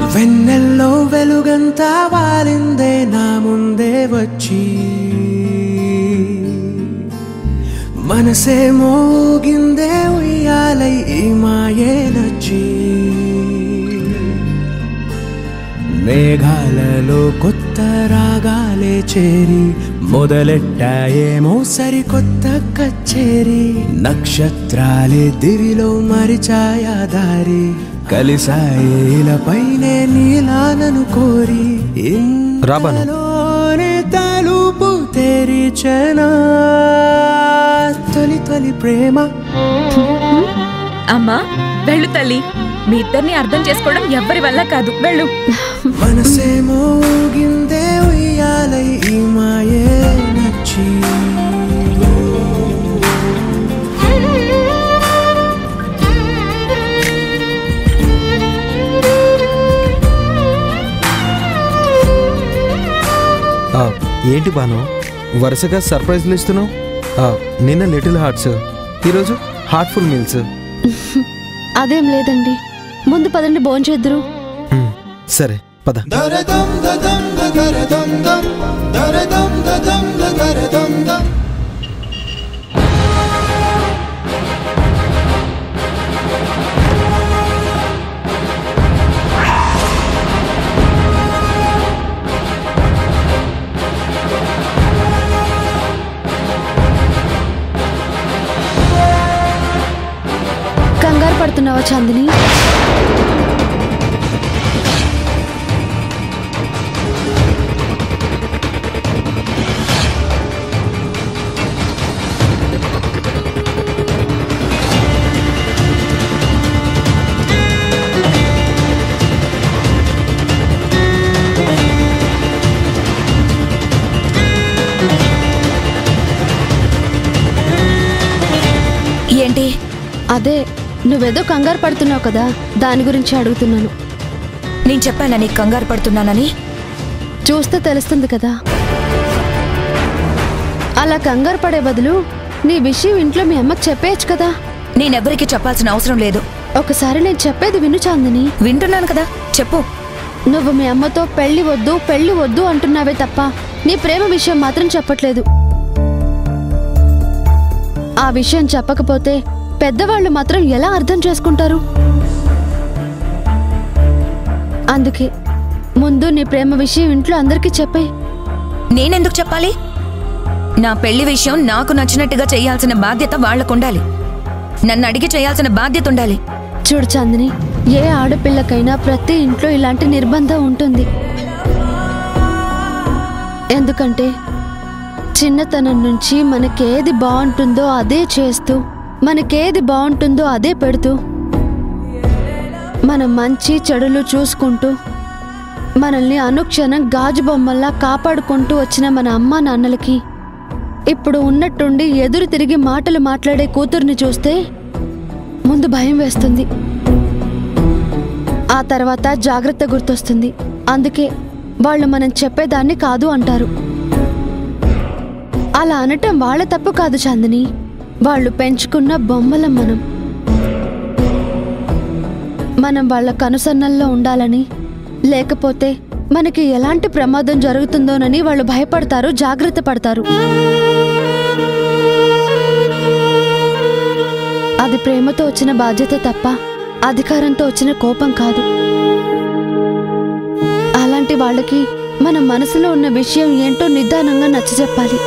వెన్నెల్లో వెలుగంతా వాలిందే నా ముందే వచ్చి మనసే మోగిందే ఉయ్యాలై ఈ మాయే నచ్చి మేఘాలలో కొత్త రాగాలే చేరి మొదలెట్టాయేమో సరికొత్త కచ్చేరి నక్షత్రాలే దివిలో మరిచాయా దారి కలిసాయిలపైనే నీలానను కోరి రాబాను. ఇంతలోనే తలుపు తెరిచనా తొలి తొలి ప్రేమ అమ్మా వెళ్ళు తల్లి మీ ఇద్దరిని అర్థం చేసుకోవడం ఎవ్వరి వల్ల కాదు వెళ్ళు మనసే మోగిందే ఉయ్యాలై ఈ మాయే నచ్చి ఆ, ఏంటి బాను వరుసగా సర్ప్రైజ్లు ఇస్తున్నావు ఆ, నిన్న లిటిల్ హార్ట్స్ ఈరోజు హార్ట్ఫుల్ మీల్స్ అదేం లేదండి ముందు పదండి భోంచేద్దురు మ్, సరే పద కంగారు పడుతున్నావా చాందిని ఏంటి అదే నువ్వేదో కంగారు పడుతున్నావు కదా దాని గురించి అడుగుతున్నాను నేను చెప్పానా నీకు కంగారు పడుతున్నానని చూస్తే తెలుస్తుంది కదా అలా కంగారు పడే బదులు నీ విషయం ఇంట్లో మీ అమ్మకి చెప్పేయచ్చు కదా నేనెవ్వరికి చెప్పాల్సిన అవసరం లేదు ఒకసారి నేను చెప్పేది విను చాందిని వింటున్నాను కదా చెప్పు నువ్వు మీ అమ్మతో పెళ్లి వద్దు పెళ్లి వద్దు అంటున్నావే తప్ప నీ ప్రేమ విషయం మాత్రం చెప్పట్లేదు ఆ విషయం చెప్పకపోతే పెద్దవాళ్ళు మాత్రం ఎలా అర్థం చేసుకుంటారు అందుకే ముందు నీ ప్రేమ విషయం ఇంట్లో అందరికీ చెప్పే నేనెందుకు చెప్పాలి నా పెళ్లి విషయం నాకు నచ్చినట్టుగా చేయాల్సిన బాధ్యత వాళ్లకుండాలి నన్ను అడిగి చేయాల్సిన బాధ్యత ఉండాలి చూడు చాందిని ఏ ఆడపిల్లకైనా ప్రతి ఇంట్లో ఇలాంటి నిర్బంధం ఉంటుంది ఎందుకంటే చిన్నతనం నుంచి మనకేది బాగుంటుందో అదే చేస్తూ మనకేది బాగుంటుందో అదే పెడుతూ మన మంచి చెడులు చూసుకుంటూ మనల్ని అనుక్షణం గాజు బొమ్మల్లా కాపాడుకుంటూ వచ్చిన మన అమ్మా నాన్నలకి ఇప్పుడు ఉన్నట్టుండి ఎదురు తిరిగి మాటలు మాట్లాడే కూతుర్ని చూస్తే ముందు భయం వేస్తుంది ఆ తర్వాత జాగ్రత్త గుర్తొస్తుంది అందుకే వాళ్ళు మనం చెప్పేదాన్ని కాదు అంటారు అలా అనటం వాళ్ళ తప్పు కాదు చాందిని వాళ్ళు పెంచుకున్న బొమ్మలం మనం మనం వాళ్ళ కనుసన్నల్లో ఉండాలని లేకపోతే మనకి ఎలాంటి ప్రమాదం జరుగుతుందోనని వాళ్ళు భయపడతారు జాగ్రత్త పడతారు అది ప్రేమతో వచ్చిన బాధ్యత తప్ప అధికారంతో వచ్చిన కోపం కాదు అలాంటి వాళ్ళకి మన మనసులో ఉన్న విషయం ఏంటో నిదానంగా నచ్చజెప్పాలి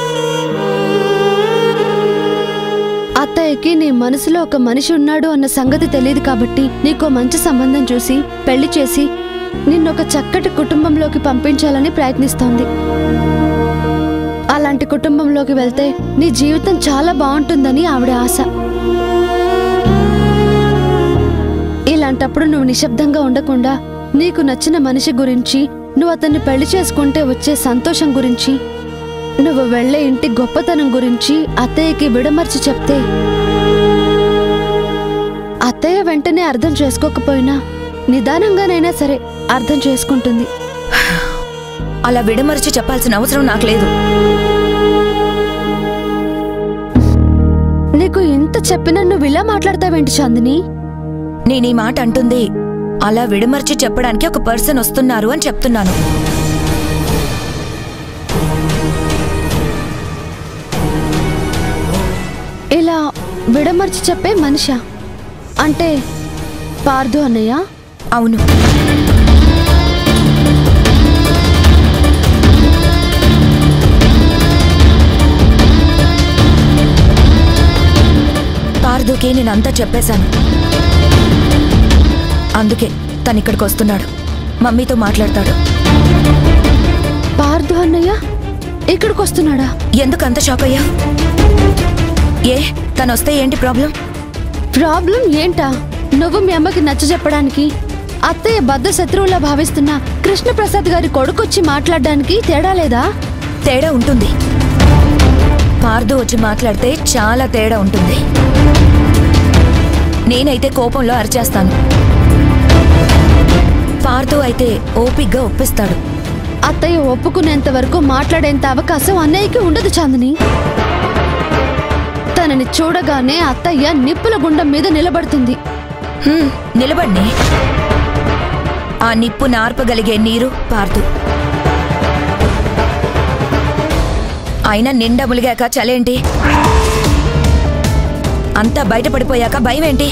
అత్తయ్యకి నీ మనసులో ఒక మనిషి ఉన్నాడు అన్న సంగతి తెలియదు కాబట్టి నీకో మంచి సంబంధం చూసి పెళ్లి చేసి నిన్నొక చక్కటి కుటుంబంలోకి పంపించాలని ప్రయత్నిస్తోంది అలాంటి కుటుంబంలోకి వెళ్తే నీ జీవితం చాలా బాగుంటుందని ఆవిడ ఆశ ఇలాంటప్పుడు నువ్వు నిశ్శబ్దంగా ఉండకుండా నీకు నచ్చిన మనిషి గురించి నువ్వు అతన్ని పెళ్లి చేసుకుంటే వచ్చే సంతోషం గురించి నువ్వు వెళ్ళే ఇంటి గొప్పతనం గురించి అత్తయ్యకి విడమర్చి చెప్తే అత్తయ్య వెంటనే అర్థం చేసుకోకపోయినా నిదానంగానైనా సరే అర్థం చేసుకుంటుంది అలా విడమరిచి చెప్పాల్సిన అవసరం నాకు లేదు నీకు ఇంత చెప్పినా నువ్వు ఇలా మాట్లాడతావేంటి చాందిని నేను ఈ మాట అంటుంది అలా విడమర్చి చెప్పడానికి ఒక పర్సన్ వస్తున్నారు అని చెప్తున్నాను ఇలా విడమర్చి చెప్పే మనిషా అంటే పార్దు అన్నయ్య అవును పార్దుకి నేనంతా చెప్పేశాను అందుకే తను ఇక్కడికి వస్తున్నాడు మమ్మీతో మాట్లాడతాడు పార్దు అన్నయ్య ఇక్కడికి వస్తున్నాడా ఎందుకు అంత షాక్ అయ్యా ఏ తను వస్తే ఏంటి ప్రాబ్లం ప్రాబ్లం ఏంటా నువ్వు మీ అమ్మకి నచ్చ చెప్పడానికి అత్తయ్య బద్ద శత్రువులా భావిస్తున్న కృష్ణప్రసాద్ గారి కొడుకొచ్చి మాట్లాడడానికి తేడా లేదా తేడా ఉంటుంది పార్దు వచ్చి మాట్లాడితే చాలా తేడా ఉంటుంది నేనైతే కోపంలో అరిచేస్తాను పార్దు అయితే ఓపిగ్గా ఒప్పిస్తాడు అత్తయ్య ఒప్పుకునేంత వరకు మాట్లాడేంత అవకాశం అన్నయ్యకి ఉండదు చాందిని తనని చూడగానే అత్తయ్య నిప్పుల గుండం మీద నిలబడుతుంది హ్మ్, నిలబడిని ఆ నిప్పు నార్పగలిగే నీరు పార్దు అయినా నిండా ములిగాక చలేంటి అంతా బయటపడిపోయాక భయం ఏంటి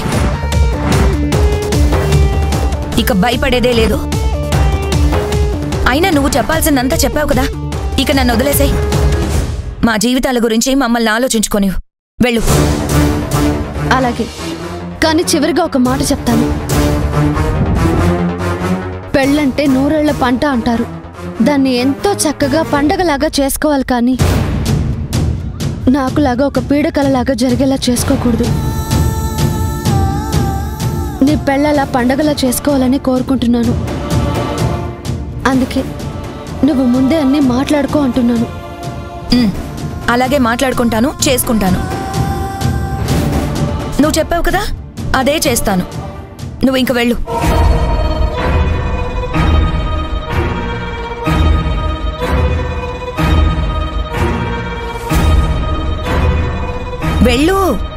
ఇక భయపడేదే లేదు అయినా నువ్వు చెప్పాల్సిందంతా చెప్పావు కదా ఇక నన్ను వదిలేసాయి మా జీవితాల గురించి మమ్మల్ని ఆలోచించుకొని వెళ్ళు అలాగే కానీ చివరిగా ఒక మాట చెప్తాను పెళ్ళంటే నూరేళ్ల పంట అంటారు దాన్ని ఎంతో చక్కగా పండగలాగా చేసుకోవాలి కానీ నాకులాగా ఒక పీడకలలాగా జరిగేలా చేసుకోకూడదు నీ పెళ్ళలా పండగలా చేసుకోవాలని కోరుకుంటున్నాను అందుకే నువ్వు ముందే అన్నీ మాట్లాడుకో అంటున్నాను ఉమ్, అలాగే మాట్లాడుకుంటాను చేసుకుంటాను నువ్వు చెప్పావు కదా అదే చేస్తాను నువ్వు ఇంక వెళ్ళు వెళ్ళు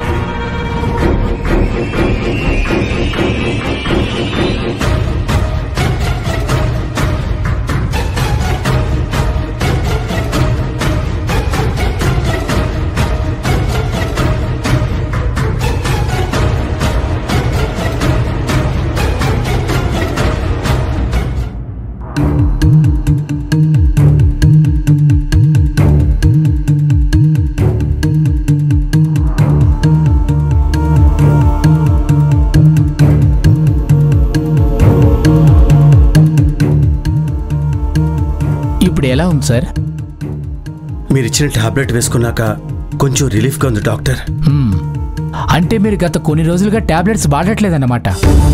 ఇప్పుడు ఎలా ఉంది సార్ మీరు ఇచ్చిన టాబ్లెట్ వేసుకున్నాక కొంచెం రిలీఫ్గా ఉంది డాక్టర్ హ్మ్. అంటే మీరు గత కొన్ని రోజులుగా టాబ్లెట్స్ వాడట్లేదన్నమాట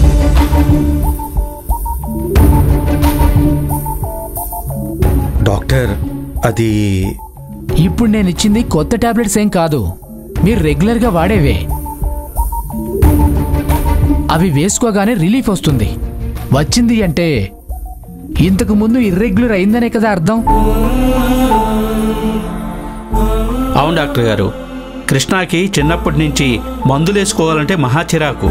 డాక్టర్ అది ఇప్పుడు నేను ఇచ్చింది కొత్త టాబ్లెట్స్ ఏం కాదు మీరు రెగ్యులర్గా వాడేవే అవి వేసుకోగానే రిలీఫ్ వస్తుంది వచ్చింది అంటే ఇంతకు ముందు ఇర్రెగ్యులర్ అయిందనే కదా అర్థం అవును డాక్టర్ గారు కృష్ణాకి చిన్నప్పటి నుంచి మందులు వేసుకోవాలంటే మహా చిరాకు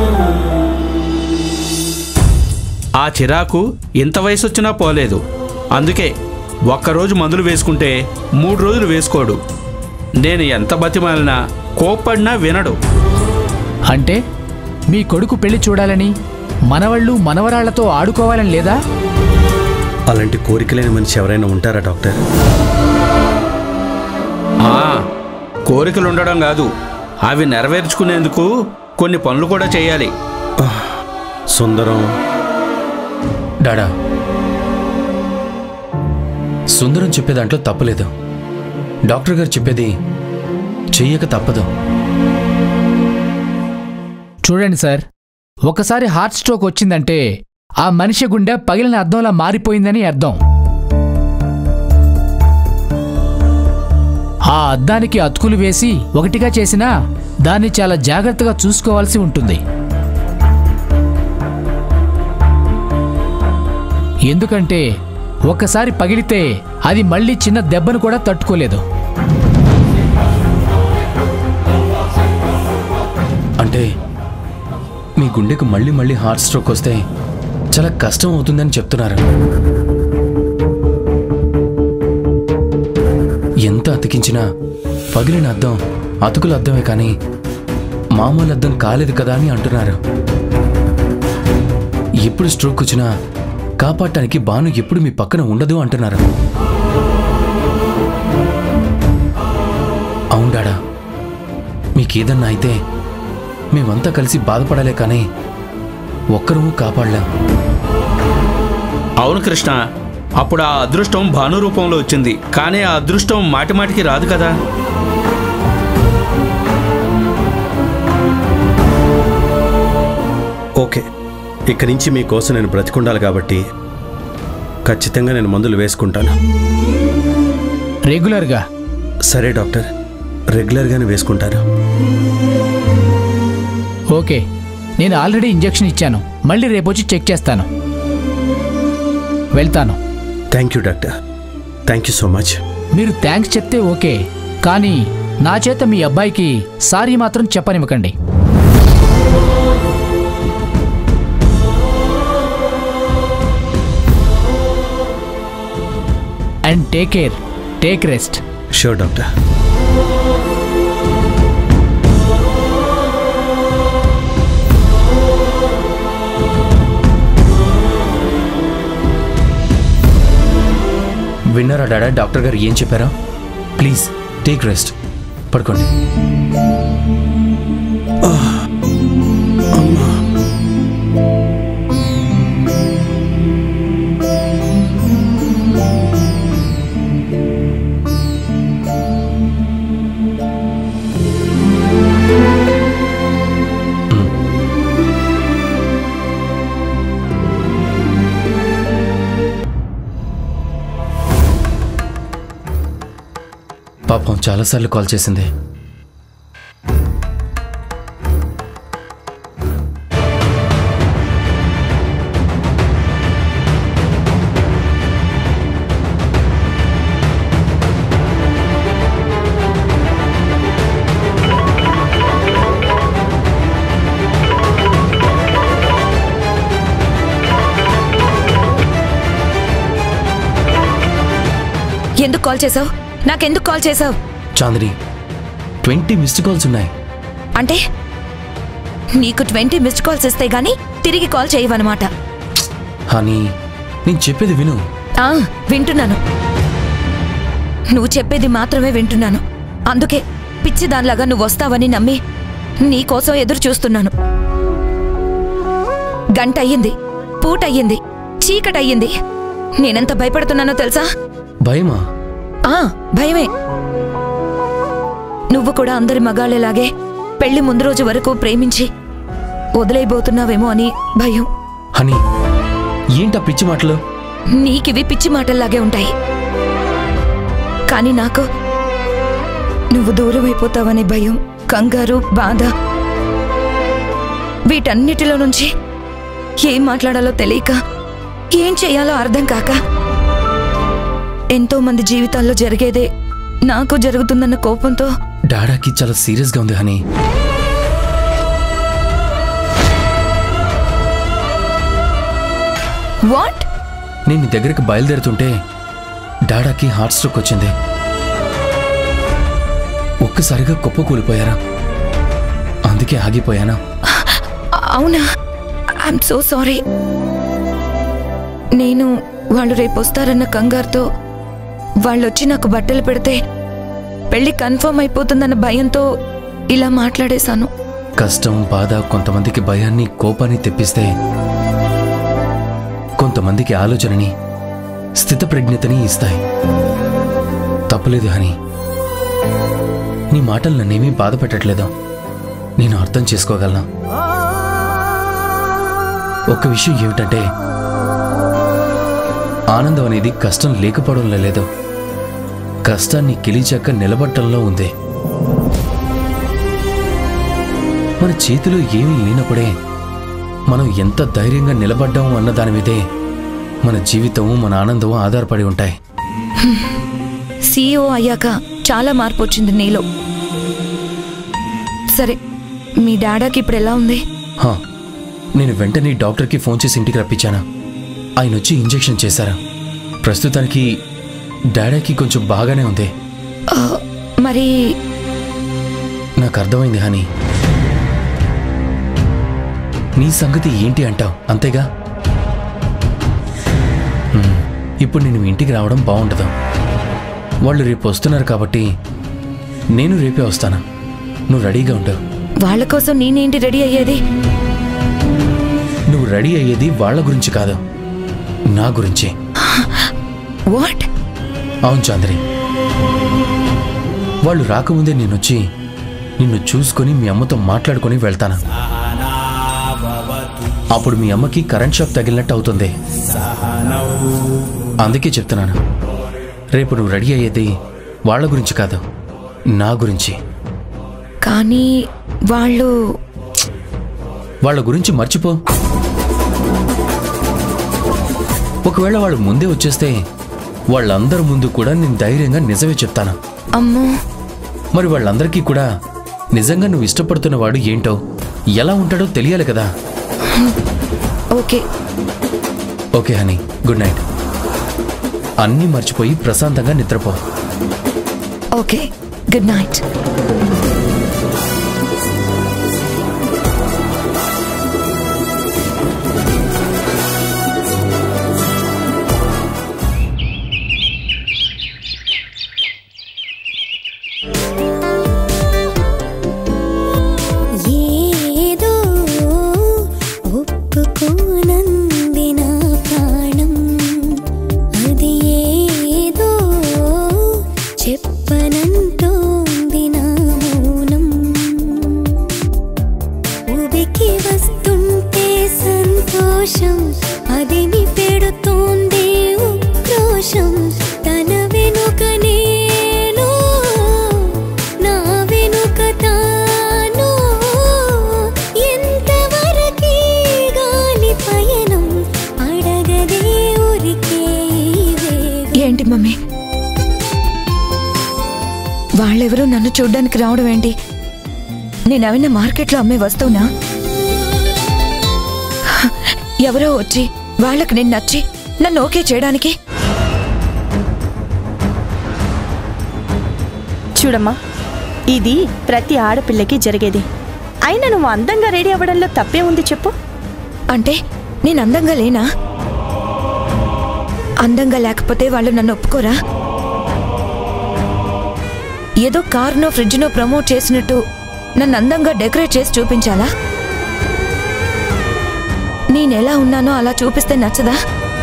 ఆ చిరాకు ఇంత వయసు వచ్చినా పోలేదు అందుకే ఒక్కరోజు మందులు వేసుకుంటే మూడు రోజులు వేసుకోడు నేను ఎంత బతిమాలినా కోప్పడినా వినడు అంటే మీ కొడుకు పెళ్లి చూడాలని మనవళ్ళు మనవరాళ్లతో ఆడుకోవాలని లేదా అలాంటి కోరికలేని మనిషి ఎవరైనా ఉంటారా డాక్టర్ ఆ, కోరికలు ఉండడం కాదు అవి నెరవేర్చుకునేందుకు కొన్ని పనులు కూడా చేయాలి సుందరం డాడా సుందరం చెప్పే దాంట్లో తప్పలేదు డాక్టర్ గారు చెప్పేది చెయ్యక తప్పదు చూడండి సార్ ఒకసారి హార్ట్ స్ట్రోక్ వచ్చిందంటే ఆ మనిషి గుండె పగిలిన అద్దంలా మారిపోయిందని అర్థం ఆ అద్దానికి అతుకులు వేసి ఒకటిగా చేసినా దాన్ని చాలా జాగ్రత్తగా చూసుకోవాల్సి ఉంటుంది ఎందుకంటే ఒక్కసారి పగిలితే అది మళ్ళీ చిన్న దెబ్బను కూడా తట్టుకోలేదు అంటే మీ గుండెకు మళ్ళీ మళ్ళీ హార్ట్ స్ట్రోక్ వస్తే చాలా కష్టం అవుతుందని చెప్తున్నారు ఎంత అతికించినా పగిలిన అద్దం అతుకుల అద్దమే కానీ మామూలు అద్దం కాలేదు కదా అని అంటున్నారు ఎప్పుడు స్ట్రోక్ వచ్చినా కాపాడటానికి బాను ఎప్పుడు మీ పక్కన ఉండదు అంటున్నారు అవును డాడా మీకేదన్నా అయితే మేమంతా కలిసి బాధపడాలే కానీ ఒక్కరూ కాపాడలేం అవును కృష్ణ అప్పుడు ఆ అదృష్టం భాను రూపంలో వచ్చింది కానీ ఆ అదృష్టం మాటి మాటికి రాదు కదా ఓకే ఇక్కడి నుంచి మీకోసం నేను బ్రతికుండాలి కాబట్టి ఖచ్చితంగా నేను మందులు వేసుకుంటాను రెగ్యులర్గా సరే డాక్టర్ రెగ్యులర్గానే వేసుకుంటాను ఓకే నేను ఆల్రెడీ ఇంజెక్షన్ ఇచ్చాను మళ్ళీ రేపు వచ్చి చెక్ చేస్తాను వెళ్తాను thank you doctor thank you so much మీరు థ్యాంక్స్ చెప్తే ఓకే కానీ నా చేత మీ అబ్బాయికి సారీ మాత్రం చెప్పనివ్వకండి and take care take rest sure doctor విన్నారా డాడా డాక్టర్ గారు ఏం చెప్పారా ప్లీజ్ టేక్ రెస్ట్ పడుకోండి పాపం చాలాసార్లు కాల్ చేసింది ఎందుకు కాల్ చేసావు నాకెందుకు కాల్ చేసావు చాందిని ట్వంటీ మిస్డ్ కాల్స్ ఉన్నాయి అంటే నీకు ట్వంటీ మిస్డ్ కాల్స్ ఇస్తే గానీ తిరిగి కాల్ చేయవన్నమాట హనీ నేను చెప్పేది విను ఆ, వింటున్నాను నువ్వు చెప్పేది మాత్రమే వింటున్నాను అందుకే పిచ్చిదానిలాగా నువ్వు వస్తావని నమ్మి నీకోసం ఎదురు చూస్తున్నాను గంట అయ్యింది పూట అయ్యింది చీకటయ్యింది నేనెంత భయపడుతున్నానో తెలుసా భయమా ఆ భయమే నువ్వు కూడా అందరి మగాళ్ళలాగే పెళ్లి ముందు రోజు వరకు ప్రేమించి వదిలేయబోతున్నావేమో అని భయం హనీ ఏంటా పిచ్చి మాటలు నీకివి పిచ్చి మాటల్లాగే ఉంటాయి కానీ నాకు నువ్వు దూరం అయిపోతావనే భయం కంగారు బాధ వీటన్నిటిలో నుంచి ఏం మాట్లాడాలో తెలియక ఏం చేయాలో అర్థం కాక ఎంతో మంది జీవితాల్లో జరిగేదే నాకు జరుగుతుందన్న కోపంతో డాడాకి చాలా సీరియస్గా ఉంది హనీ వాట్ నేను నీ దగ్గరికి బయలుదేరుతుంటే డాడాకి హార్ట్ స్ట్రోక్ వచ్చింది ఒక్కసారిగా కుప్ప కూలిపోయారా అందుకే ఆగిపోయానా అవునా ఐఎమ్ సో సారీ నేను వాళ్ళు రేపు వస్తారన్న కంగారుతో వాళ్ళొచ్చి నాకు బట్టలు పెడితే పెళ్లి కన్ఫర్మ్ అయిపోతుందన్న భయంతో ఇలా మాట్లాడేశాను కష్టం బాధ కొంతమందికి భయాన్ని కోపాన్ని తెప్పిస్తే కొంతమందికి ఆలోచనని స్థితప్రజ్ఞతని ఇస్తాయి తప్పలేదు హని నీ మాటలు నన్నేమీ బాధ పెట్టట్లేదు నేను అర్థం చేసుకోగలను ఒక్క విషయం ఏమిటంటే ఆనందం అనేది కష్టం లేకపోవడంలో లేదు కష్టాన్ని కిలిచాక నిలబట్టంలో ఉంది మన చేతిలో ఏమీ లేనప్పుడే మనం ఎంత ధైర్యంగా నిలబడ్డాము అన్న దాని మీదే మన జీవితము మన ఆనందము ఆధారపడి ఉంటాయి సీఈఓ అయ్యాక చాలా మార్పు వచ్చింది నీలో సరే మీ డాడాకి ఇప్పుడు ఎలా ఉంది హా, నేను వెంటనే డాక్టర్కి ఫోన్ చేసి ఇంటికి రప్పించాను ఆయన వచ్చి ఇంజెక్షన్ చేశారు ప్రస్తుతానికి డాడీకి కొంచెం బాగానే ఉంది ఆ, మరి నాకు అర్థమైంది హనీ నీ సంగతి ఏంటి అంటావు అంతేగా హ్మ్, ఇప్పుడు నేను ఇంటికి రావడం బాగుండదు వాళ్ళు రేపు వస్తున్నారు కాబట్టి నేను రేపే వస్తాను నువ్వు రెడీగా ఉంటావు వాళ్ళ కోసం నేనేంటి రెడీ అయ్యేది నువ్వు రెడీ అయ్యేది వాళ్ళ గురించి కాదు నా గురించి వాట్ అవును చాంద్రి వాళ్ళు రాకముందే నేను వచ్చి నిన్ను చూసుకొని మీ అమ్మతో మాట్లాడుకొని వెళ్తాను అప్పుడు మీ అమ్మకి కరెంట్ షాక్ తగిలినట్టు అవుతుంది అందుకే చెప్తున్నాను రేపు నువ్వు రెడీ అయ్యేది వాళ్ళ గురించి కాదు నా గురించి కానీ వాళ్ళు వాళ్ళ గురించి మర్చిపో ఒకవేళ వాళ్ళు ముందే వచ్చేస్తే వాళ్ళందరి ముందు కూడా నేను ధైర్యంగా నిజమే చెప్తాను అమ్మో మరి వాళ్ళందరికీ కూడా నిజంగా నువ్వు ఇష్టపడుతున్నవాడు ఏంటో ఎలా ఉంటాడో తెలియాలి కదా okay okay honey good night అన్నీ మర్చిపోయి ప్రశాంతంగా నిద్రపో ఓకే గుడ్ నైట్ ఏదో ఒప్పుకోనంది నా ప్రాణం అది ఏదో చెప్పనంటోంది నా మౌనం ఉబికి వస్తుంటే సంతోషం అది నీ పెడుతోంది ఉక్రోషం తన వెనుక నేను నా వెనుక తాను ఎంతవరకే గాలి పయనం అడగదే ఊరికే ఈ వేగం. ఏంటి మమ్మీ వాళ్ళెవరూ నన్ను చూడ్డానికి రావడం ఏంటి నేనవిన్న మార్కెట్లో అమ్మే వస్తువునా హ, ఎవరో వచ్చి వాళ్ళకి నేను నచ్చి నన్ను ఓకే చేయడానికి చూడమ్మా ఇది ప్రతి ఆడపిల్లకి జరిగేది అయినా నువ్వు అందంగా రెడీ అవ్వడంలో తప్పే ఉంది చెప్పు అంటే నేను అందంగా లేనా అందంగా లేకపోతే వాళ్ళు నన్ను ఒప్పుకోరా ఏదో కార్నో ఫ్రిడ్జ్నో ప్రమోట్ చేసినట్టు నన్ను అందంగా డెకరేట్ చేసి చూపించాలా నేనెలా ఉన్నానో అలా చూపిస్తే నచ్చదా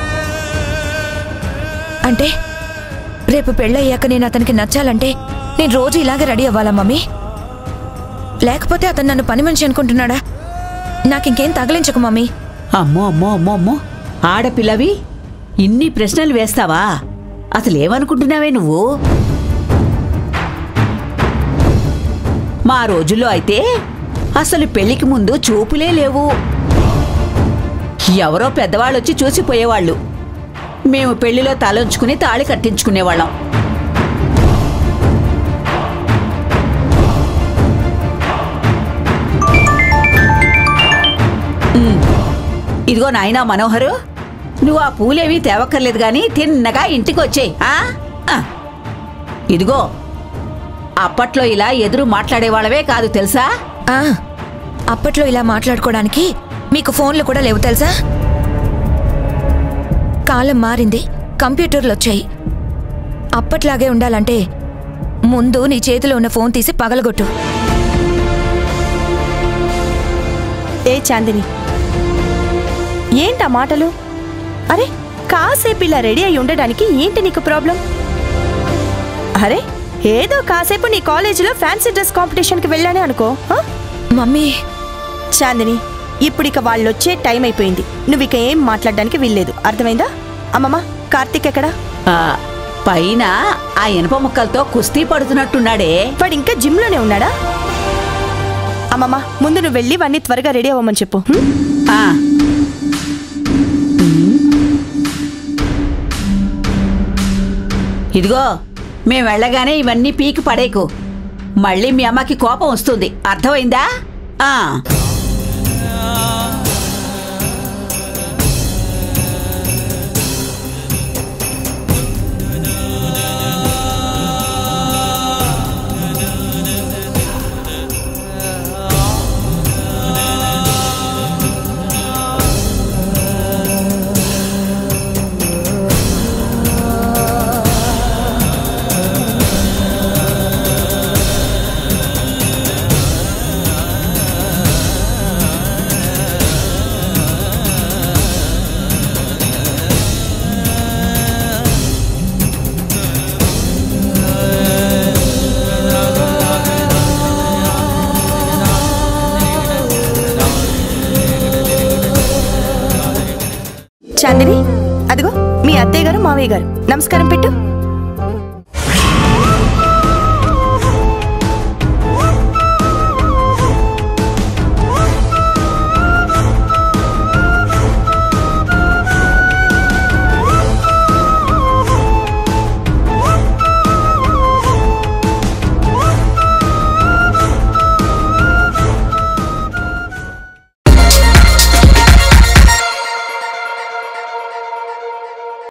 అంటే రేపు పెళ్ళయ్యాక నేను అతనికి నచ్చాలంటే నేను రోజు ఇలాగే రెడీ అవ్వాలా మమ్మీ లేకపోతే అతను నన్ను పని మనిషి అనుకుంటున్నాడా నాకింకేం తగలించకు మమ్మీ అమ్మో అమ్మో అమ్మో అమ్మో ఆడపిల్లవి ఇన్ని ప్రశ్నలు వేస్తావా అసలు ఏమనుకుంటున్నావే నువ్వు మా రోజుల్లో అయితే అసలు పెళ్లికి ముందు చూపులే లేవు ఎవరో పెద్దవాళ్ళు వచ్చి చూసిపోయేవాళ్ళు మేము పెళ్లిలో తలంచుకుని తాళి కట్టించుకునేవాళ్ళం ఉమ్. ఇదిగో నాయనా మనోహరు నువ్వు ఆ పూలేవి తేవక్కర్లేదు గాని తిన్నగా ఇంటికి వచ్చేయి ఆ? ఆ. ఇదిగో అప్పట్లో ఇలా ఎదురు మాట్లాడేవాళ్ళవే కాదు తెలుసా ఆ, అప్పట్లో ఇలా మాట్లాడుకోవడానికి మీకు ఫోన్లు కూడా లేవు తెలుసా కాలం మారింది కంప్యూటర్లు వచ్చాయి అప్పట్లాగే ఉండాలంటే ముందు నీ చేతిలో ఉన్న ఫోన్ తీసి పగలగొట్టు ఏ చాందిని ఏంటా మాటలు అరే కాసేపు ఇలా రెడీ అయి ఉండడానికి ఏంటి నీకు ప్రాబ్లం అరే ఏదో కాసేపు నీ కాలేజీలో ఫ్యాన్సీ డ్రెస్ కాంపిటీషన్కి వెళ్ళానే అనుకో ఆ? మమ్మీ చాందిని ఇప్పుడు ఇక వాళ్ళు వచ్చే టైం అయిపోయింది నువ్వు ఇక ఏం మాట్లాడడానికి వీల్లేదు అర్థమైందా అమ్మమ్మ కార్తీక్ ఎక్కడా ఆ, పైన ఆ ఇనప ముక్కలతో కుస్తీ పడుతున్నట్టున్నాడే వాడు ఇంకా జిమ్లోనే ఉన్నాడా అమ్మమ్మ ముందు నువ్వు వెళ్ళి వాడిని త్వరగా రెడీ అవ్వమని చెప్పు హ్మ్? ఆ. ఇదిగో మేం వెళ్ళగానే ఇవన్నీ పీకి పడేకు మళ్ళీ మీ అమ్మకి కోపం వస్తుంది అర్థమైందా ఆ అత్తయ్య గారు మావయ్య గారు నమస్కారం పెట్టు